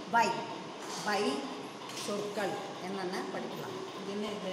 வை வை சொற்கள் என்னென்ன படிக்கலாம் இது என்ன இது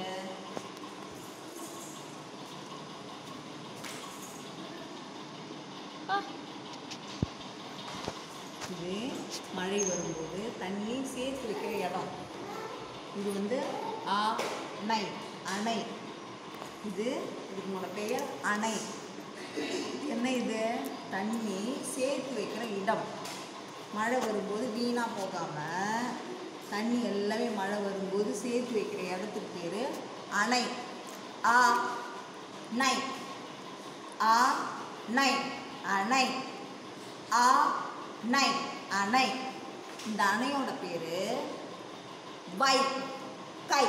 இது மழை வரும்போது தண்ணி சேர்த்து வைக்கிற இடம் இது வந்து அணை அணை இது இதுக்கு பெயர் அணை என்ன இது தண்ணி சேர்த்து வைக்கிற இடம் மழை வரும்போது வீணாக போகாமல் தண்ணி எல்லாமே மழை வரும்போது சேர்த்து வைக்கிற இடத்துக்கு பேர் அணை ஆ நை ஆ நை அணை ஆ நை அணை இந்த அணையோட பேர் வை கை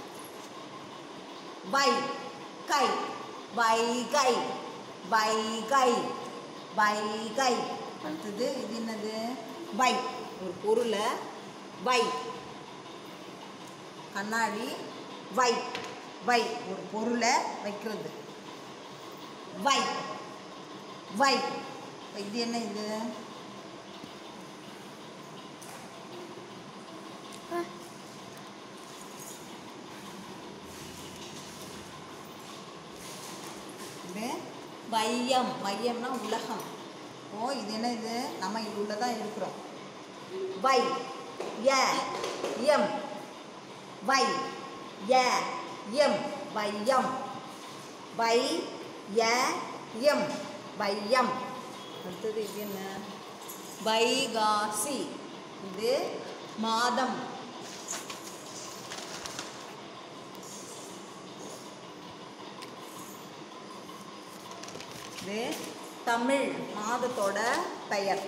வை கை வைகை வைகை வைகை அடுத்தது இது என்னது வை ஒரு பொருளை வை கண்ணாடி வை வை ஒரு பொருளை வைக்கிறது வை வை இது என்ன இது இது வையம் வையம்னா உலகம் ஓ இது என்ன இது நம்ம இது உள்ள தான் இருக்கிறோம் வை ய எம் வை ய எம் வையம் வை ய எம் வையம் அடுத்தது இது என்ன வைகாசி இது மாதம் இது தமிழ் மாதத்தோட பெயர்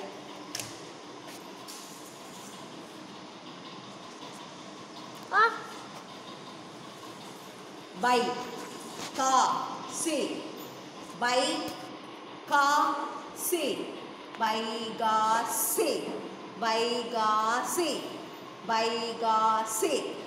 வை கா சி வை கா சி வைகாசி வைகாசி வைகாசி